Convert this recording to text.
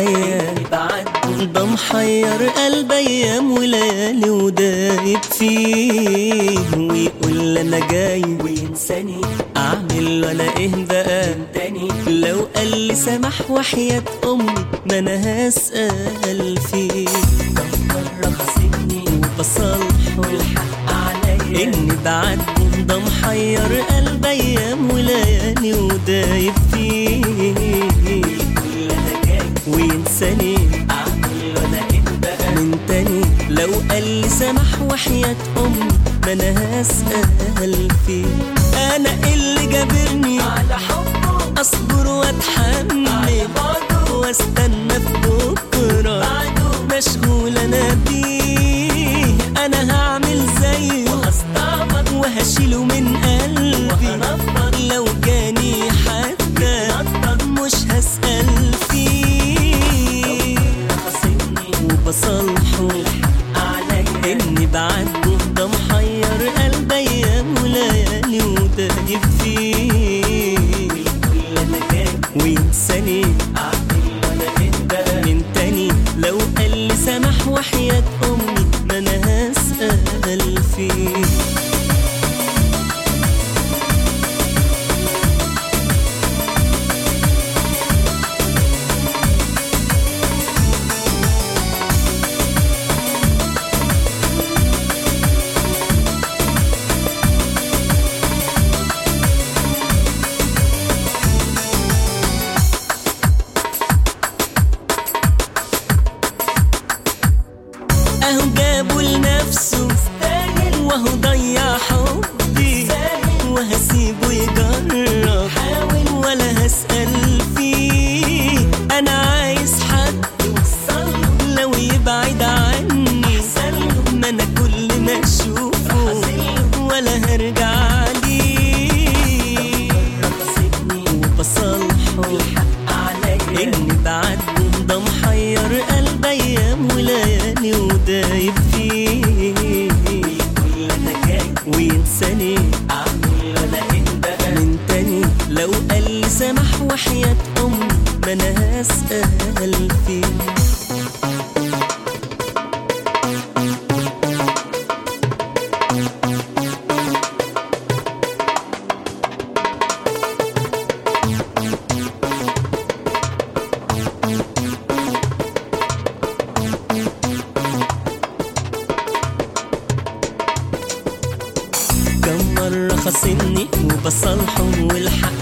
عليا ده محير قلب ايام وليالي ودايب فيه ويقول انا جاي وينساني اعمل وانا ايه بقى تاني لو قال لي سمح وحياة امي ما انا هسأل فيه كم مرة خاصمني بصالحه والحق عليا اني بعدي ده محير قلب ايام وليالي ودايب فيه كل انا جاي وينساني اعمل وانا ايه بقى من تاني لو قال لي سمح وحياة امي ما انا هسأل فيه انا اللي جابرني على حبه اصبر واتحمل على بعده واستنى في بكره بعده مشغول انا بيه انا هعمل زيه وهستعبط وهشيله من قلبي وهنفض لو جاني حتى نطط مش هسأل فيه خاصمني وبصالحه عليا اني بعده ده محير قلب ايام وليالي ودايب فيه كل انا جاي وينساني اعمل وانا ايه بقى من تاني لو قال لي سمح وحياة امي ما انا هسأل فيه اهو جابوا لنفسه استاهل وهو ضيع حبي استاهل وهسيبه يجرب حاول ولا هسأل فيه انا عايز حد توصل لو يبعد عني احسن ما انا كل ما اشوفه ولا هرجع ليه خاصمني وبصالحه عليا اني بعده ده محير قلب ايام وليالي ودايب فيه كل انا جاي وينساني اعمل وانا ايه بقى من تاني لو قال لي سمح وحياة امي ما انا هسأل فيه كم مرة خاصمني وبصالحه والحق